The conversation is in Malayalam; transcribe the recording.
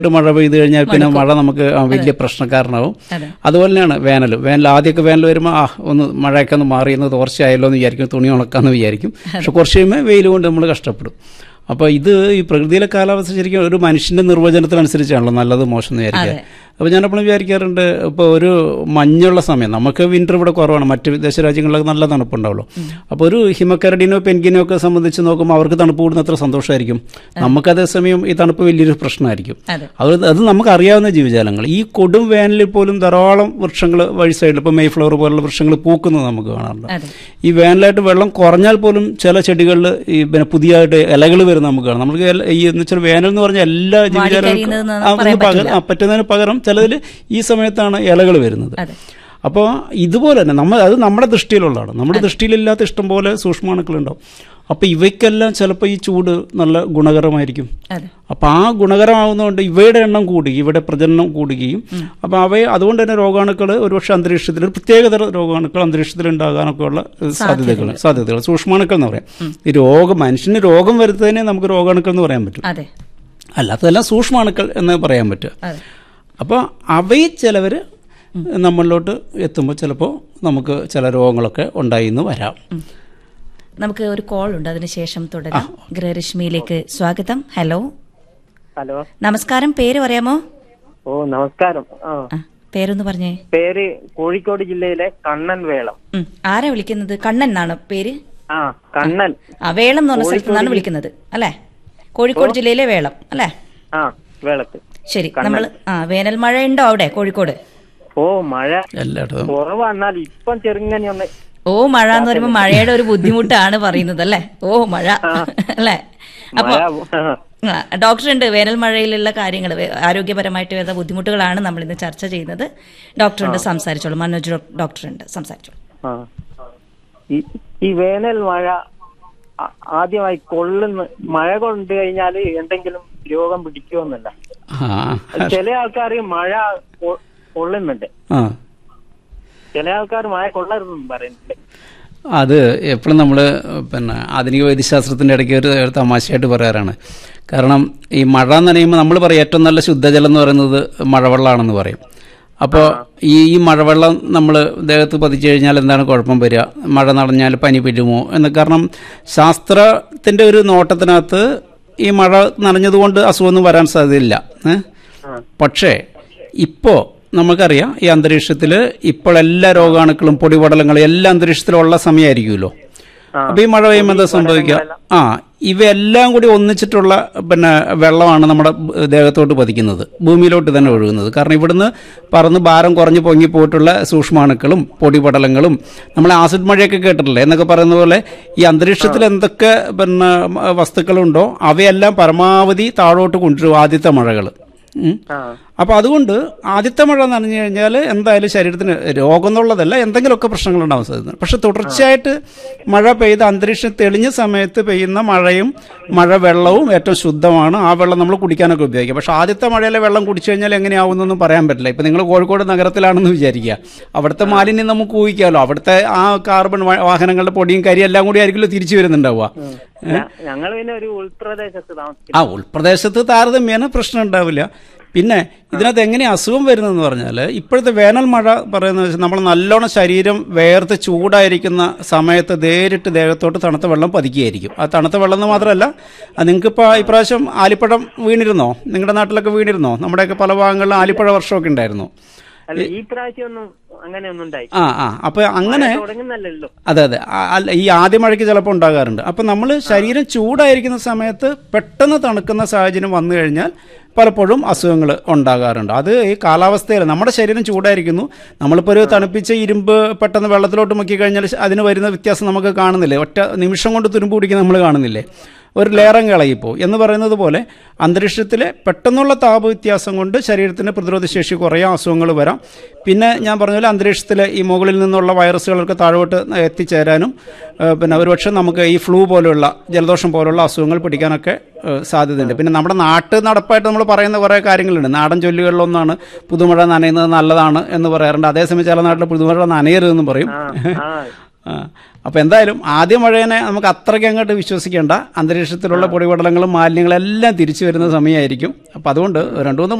മഴ പെയ്തു കഴിഞ്ഞാൽ പിന്നെ മഴ നമുക്ക് ആ, വലിയ പ്രശ്നക്കാരനാവും അതെ. അതുപോലെ തന്നെയാണ് വേനൽ വേനൽ ആദ്യമൊക്കെ വേനൽ വരുമ്പോൾ ആ ഒന്ന് മഴയൊക്കെ ഒന്ന് മാറി എന്ന് തോർച്ചയായല്ലോ എന്ന് വിചാരിക്കും തുണി ഉണക്കാന്ന് വിചാരിക്കും പക്ഷെ കുറച്ച് കഴിയുമ്പോൾ വെയിൽ കൊണ്ട് നമ്മൾ കഷ്ടപ്പെടും അപ്പോൾ ഇത് ഈ പ്രകൃതിയിലെ കാലാവസ്ഥ ശരിക്കും ഒരു മനുഷ്യന്റെ നിർവചനത്തിനനുസരിച്ചാണല്ലോ നല്ലത് മോശം എന്ന് വിചാരിക്കുക അപ്പോൾ ഞാനെപ്പോഴും വിചാരിക്കാറുണ്ട് ഇപ്പോൾ ഒരു മഞ്ഞുള്ള സമയം നമുക്ക് വിന്റർ ഇവിടെ കുറവാണ് മറ്റ് വിദേശ രാജ്യങ്ങളിലൊക്കെ നല്ല തണുപ്പുണ്ടാവുള്ളൂ അപ്പോൾ ഒരു ഹിമക്കരടിനോ പെൻഗിനോ ഒക്കെ സംബന്ധിച്ച് നോക്കുമ്പോൾ അവർക്ക് തണുപ്പ് കൂടുന്ന അത്ര സന്തോഷമായിരിക്കും നമുക്ക് അതേസമയം ഈ തണുപ്പ് വലിയൊരു പ്രശ്നമായിരിക്കും അതെ അത് അത് നമുക്ക് അറിയാവുന്ന ജീവജാലങ്ങൾ ഈ കൊടും വേനലിൽ പോലും ധാരാളം വൃക്ഷങ്ങൾ വഴി സൈഡിൽ ഇപ്പോൾ മെയ്ഫ്ലവർ പോലുള്ള വൃക്ഷങ്ങൾ പൂക്കുന്നത് നമുക്ക് കാണാറുണ്ട് അതെ ഈ വേനലായിട്ട് വെള്ളം കുറഞ്ഞാൽ പോലും ചില ചെടികളിൽ ഈ പിന്നെ പുതിയതായിട്ട് ഇലകൾ വരുന്ന നമുക്ക് കാണാം നമുക്ക് ഇല- ഈ എന്ന് വെച്ചാൽ വേനൽ എന്ന് പറഞ്ഞാൽ എല്ലാ ജീവജാലങ്ങൾക്കും വാടിക്കരിയുന്നതെന്ന് ആ, ഒന്ന് പറയാൻ പകരം ആ, പറ്റുന്നതിന് പകരം ചിലതിൽ ഈ സമയത്താണ് ഇലകൾ വരുന്നത് അതെ അപ്പോൾ ഇതുപോലെ തന്നെ നമ്മൾ അത് നമ്മുടെ ദൃഷ്ടിയിലുള്ളതാണ് നമ്മുടെ ദൃഷ്ടിയിലില്ലാത്ത ഇഷ്ടം പോലെ സൂക്ഷ്മാണുക്കളുണ്ടാവും അപ്പോൾ ഇവയ്ക്കെല്ലാം ചിലപ്പോൾ ഈ ചൂട് നല്ല ഗുണകരമായിരിക്കും അതെ അപ്പോൾ ആ ഗുണകരമാവുന്നതുകൊണ്ട് ഇവയുടെ എണ്ണം കൂടുകയും ഇവയുടെ പ്രജനനം കൂടുകയും അപ്പോൾ അവയെ അതുകൊണ്ട് തന്നെ രോഗാണുക്കൾ ഒരുപക്ഷെ അന്തരീക്ഷത്തിൽ ഒരു പ്രത്യേകതര രോഗാണുക്കൾ അന്തരീക്ഷത്തിൽ ഉണ്ടാകാനൊക്കെ ഉള്ള സാധ്യതകൾ സാധ്യതകൾ സൂക്ഷ്മാണുക്കൾ എന്ന് പറയാം ഈ രോഗം മനുഷ്യന് രോഗം വരുന്നതിനെ നമുക്ക് രോഗാണുക്കൾ എന്ന് പറയാൻ പറ്റും അതെ അല്ലാത്തതെല്ലാം സൂക്ഷ്മാണുക്കൾ എന്ന് പറയാൻ പറ്റുക അതെ അപ്പോൾ അവയിൽ ചിലവർ നമ്മളിലോട്ട് എത്തുമ്പോൾ ചിലപ്പോൾ നമുക്ക് ചില രോഗങ്ങളൊക്കെ ഉണ്ടായി എന്ന് വരാം നമുക്ക് ഒരു കോൾ ഉണ്ട് അതിനുശേഷം തുടരാം ഗൃഹരശ്മിയിലേക്ക് സ്വാഗതം ഹലോ ഹലോ നമസ്കാരം പേര് പറയാമോ ഓ നമസ്കാരം ആ ആ പേരൊന്ന് പറഞ്ഞേ പേര് കോഴിക്കോട് ജില്ലയിലെ കണ്ണൻ വേളം ഉം. ആരാ വിളിക്കുന്നത് കണ്ണൻ എന്നാണ് പേര് ആ കണ്ണൻ ആ വേളം എന്ന് പറഞ്ഞ സ്ഥലത്ത് നിന്നാണ് വിളിക്കുന്നത് അല്ലേ കോഴിക്കോട് ജില്ലയിലെ വേളം അല്ലേ ആ വേളത്ത് ശരി നമ്മൾ ആ വേനൽ മഴ ഉണ്ടോ അവിടെ കോഴിക്കോട് ഓ മഴ എല്ലായിടത്തും കുറവാന്നാൽ ഇപ്പം ചെറുങ്ങനെ ഒന്ന് ഓ മഴ എന്ന് പറയുമ്പോൾ മഴയുടെ ഒരു ബുദ്ധിമുട്ടാണ് പറയുന്നത് അല്ലേ ഓ മഴ അല്ലേ അപ്പൊ മഴ ആ, ഡോക്ടർ ഉണ്ട് വേനൽ മഴയിലുള്ള കാര്യങ്ങൾ ആരോഗ്യപരമായിട്ട് വരുന്ന ബുദ്ധിമുട്ടുകളാണ് നമ്മൾ ഇന്ന് ചർച്ച ചെയ്യുന്നത് ഡോക്ടർ ഉണ്ട് സംസാരിച്ചോളൂ മനോജ് ഡോ- ഡോക്ടർ ഉണ്ട് സംസാരിച്ചോളൂ ആ ഈ- ഈ വേനൽ മഴ ആ- ആദ്യമായി കൊള്ളുന്ന മഴ കൊണ്ട് കഴിഞ്ഞാല് എന്തെങ്കിലും രോഗം പിടിക്കുമെന്നല്ല ആ ചില ആൾക്കാർ മഴ കൊ- കൊള്ളുന്നുണ്ട് ആ ചില ആൾക്കാർ മഴ കൊള്ളരുതെന്നും പറയുന്നുണ്ട് അത് എപ്പോഴും നമ്മൾ പിന്നെ ആധുനിക വൈദ്യശാസ്ത്രത്തിൻ്റെ ഇടയ്ക്ക് ഒരു ഒരു തമാശയായിട്ട് പറയാറാണ് കാരണം ഈ മഴ നനയുമ്പോൾ നമ്മൾ പറയും ഏറ്റവും നല്ല ശുദ്ധജലം എന്ന് പറയുന്നത് മഴവെള്ളമാണെന്ന് പറയും അപ്പോൾ ഈ ഈ മഴവെള്ളം നമ്മൾ ദേഹത്ത് പതിച്ചു കഴിഞ്ഞാൽ എന്താണ് കുഴപ്പം വരിക മഴ നടഞ്ഞാൽ പനി പെരുമോ എന്ന് കാരണം ശാസ്ത്രത്തിൻ്റെ ഒരു നോട്ടത്തിനകത്ത് ഈ മഴ നനഞ്ഞതുകൊണ്ട് അസുഖമൊന്നും വരാൻ സാധ്യതയില്ല ഏ? പക്ഷേ ഇപ്പോൾ നമുക്കറിയാം ഈ അന്തരീക്ഷത്തിൽ ഇപ്പോൾ എല്ലാ രോഗാണുക്കളും പൊടിപടലങ്ങളും എല്ലാ അന്തരീക്ഷത്തിലുള്ള സമയമായിരിക്കുമല്ലോ അപ്പൊ ഈ മഴ പെയ്യുമ്പോൾ എന്താ സംഭവിക്കുക ആ ഇവയെല്ലാം കൂടി ഒന്നിച്ചിട്ടുള്ള പിന്നെ വെള്ളമാണ് നമ്മുടെ ബ- ദേഹത്തോട്ട് പതിക്കുന്നത് ഭൂമിയിലോട്ട് തന്നെ ഒഴുകുന്നത് കാരണം ഇവിടുന്ന് പറന്ന് ഭാരം കുറഞ്ഞ് പൊങ്ങി പോയിട്ടുള്ള സൂക്ഷ്മാണുക്കളും പൊടിപടലങ്ങളും നമ്മൾ ആസിഡ് മഴയൊക്കെ കേട്ടിട്ടില്ലേ എന്നൊക്കെ പറയുന്ന പോലെ ഈ അന്തരീക്ഷത്തിൽ എന്തൊക്കെ പിന്നെ മ- വസ്തുക്കളുണ്ടോ അവയെല്ലാം പരമാവധി താഴോട്ട് കൊണ്ടുവരും ആദ്യത്തെ മഴകൾ ആ അപ്പോൾ അതുകൊണ്ട് ആദ്യത്തെ മഴ നനഞ്ഞു കഴിഞ്ഞാൽ എന്തായാലും ശരീരത്തിന് രോഗം എന്നുള്ളതല്ല എന്തെങ്കിലുമൊക്കെ പ്രശ്നങ്ങൾ ഉണ്ടാവാൻ സാധ്യത പക്ഷെ തുടർച്ചയായിട്ട് മഴ പെയ്ത് അന്തരീക്ഷം തെളിഞ്ഞ സമയത്ത് പെയ്യുന്ന മഴയും മഴ വെള്ളവും ഏറ്റവും ശുദ്ധമാണ് ആ വെള്ളം നമ്മൾ കുടിക്കാനൊക്കെ ഉപയോഗിക്കാം പക്ഷെ ആദ്യത്തെ മഴയിലെ വെള്ളം കുടിച്ചു കഴിഞ്ഞാൽ എങ്ങനെയാവുന്നൊന്നും പറയാൻ പറ്റില്ല ഇപ്പം നിങ്ങൾ കോഴിക്കോട് നഗരത്തിലാണെന്ന് വിചാരിക്കുക അവിടുത്തെ മാലിന്യം നമുക്ക് ഊഹിക്കാമല്ലോ അവിടുത്തെ ആ കാർബൺ വാ- വാഹനങ്ങളുടെ പൊടിയും കരിയും എല്ലാം കൂടി ആയിരിക്കുമല്ലോ തിരിച്ചു വരുന്നുണ്ടാവുക ഞങ്ങൾ പിന്നെ ഒരു ഉൾപ്രദേശത്ത് താമസിക്കുന്നു ആ ഉൾപ്രദേശത്ത് താരതമ്യേന പ്രശ്നം ഉണ്ടാവില്ല പിന്നെ ഇതിനകത്ത് എങ്ങനെ അസുഖം വരുന്നതെന്ന് പറഞ്ഞാൽ ഇപ്പോഴത്തെ വേനൽ മഴ പറയുന്നത് വെച്ചാൽ നമ്മൾ നല്ലോണം ശരീരം വേർത്ത് ചൂടായിരിക്കുന്ന സമയത്ത് നേരിട്ട് ദേഹത്തോട്ട് തണുത്ത വെള്ളം പതിക്കുകയായിരിക്കും ആ തണുത്ത വെള്ളം എന്ന് മാത്രമല്ല നിങ്ങൾക്കിപ്പോൾ ഇപ്രാവശ്യം ആലിപ്പഴം വീണിരുന്നോ നിങ്ങളുടെ നാട്ടിലൊക്കെ വീണിരുന്നോ നമ്മുടെയൊക്കെ പല ഭാഗങ്ങളിലും ആലിപ്പഴ വർഷമൊക്കെ ഉണ്ടായിരുന്നു അല്ല ഈ പ്രാവശ്യം ഒന്നും അങ്ങനെ ഒന്നും ഉണ്ടായി ആ ആ അപ്പോൾ അങ്ങനെ തുടങ്ങുന്നല്ലോ അതെ അതെ ആ, അല്ല ഈ ആദ്യ മഴയ്ക്ക് ചിലപ്പോൾ ഉണ്ടാകാറുണ്ട് അപ്പം നമ്മൾ ശരീരം ചൂടായിരിക്കുന്ന സമയത്ത് പെട്ടെന്ന് തണുക്കുന്ന സാഹചര്യം വന്നു കഴിഞ്ഞാൽ പലപ്പോഴും അസുഖങ്ങൾ ഉണ്ടാകാറുണ്ട് അത് ഈ കാലാവസ്ഥയിൽ നമ്മുടെ ശരീരം ചൂടായിരിക്കുന്നു നമ്മളിപ്പോൾ ഒരു തണുപ്പിച്ച ഇരുമ്പ് പെട്ടെന്ന് വെള്ളത്തിലോട്ട് മുക്കി കഴിഞ്ഞാൽ അതിന് വരുന്ന വ്യത്യാസം നമുക്ക് കാണുന്നില്ലേ ഒറ്റ നിമിഷം കൊണ്ട് തുരുമ്പ് പിടിക്കുന്ന നമ്മൾ കാണുന്നില്ലേ ഒരു ലേറം കളയിപ്പോൾ എന്ന് പറയുന്നത് പോലെ അന്തരീക്ഷത്തിലെ പെട്ടെന്നുള്ള താപ വ്യത്യാസം കൊണ്ട് ശരീരത്തിന് പ്രതിരോധ ശേഷി കുറേ അസുഖങ്ങൾ വരാം പിന്നെ ഞാൻ പറഞ്ഞ പോലെ അന്തരീക്ഷത്തിലെ ഈ മുകളിൽ നിന്നുള്ള വൈറസുകളൊക്കെ താഴോട്ട് എത്തിച്ചേരാനും ഏഹ് പിന്നെ ഒരുപക്ഷെ നമുക്ക് ഈ ഫ്ലൂ പോലുള്ള ജലദോഷം പോലുള്ള അസുഖങ്ങൾ പിടിക്കാനൊക്കെ ഏഹ് സാധ്യതയുണ്ട് പിന്നെ നമ്മുടെ നാട്ട് നടപ്പായിട്ട് നമ്മൾ പറയുന്ന കുറേ കാര്യങ്ങളുണ്ട് നാടൻ ചൊല്ലുകളിലൊന്നാണ് പുതുമഴ നനയുന്നത് നല്ലതാണ് എന്ന് പറയാറുണ്ട് അതേസമയം ചില നാട്ടിൽ പുതുമഴ നനയരുതെന്നും പറയും ആ ആ അപ്പോൾ എന്തായാലും ആദ്യ മഴേനെ നമുക്ക് അത്രയ്ക്ക് അങ്ങോട്ട് വിശ്വസിക്കേണ്ട അന്തരീക്ഷത്തിലുള്ള പൊടിപടലങ്ങളും മാലിന്യങ്ങളും എല്ലാം തിരിച്ചു വരുന്ന സമയമായിരിക്കും അപ്പോൾ അതുകൊണ്ട് രണ്ടു മൂന്ന്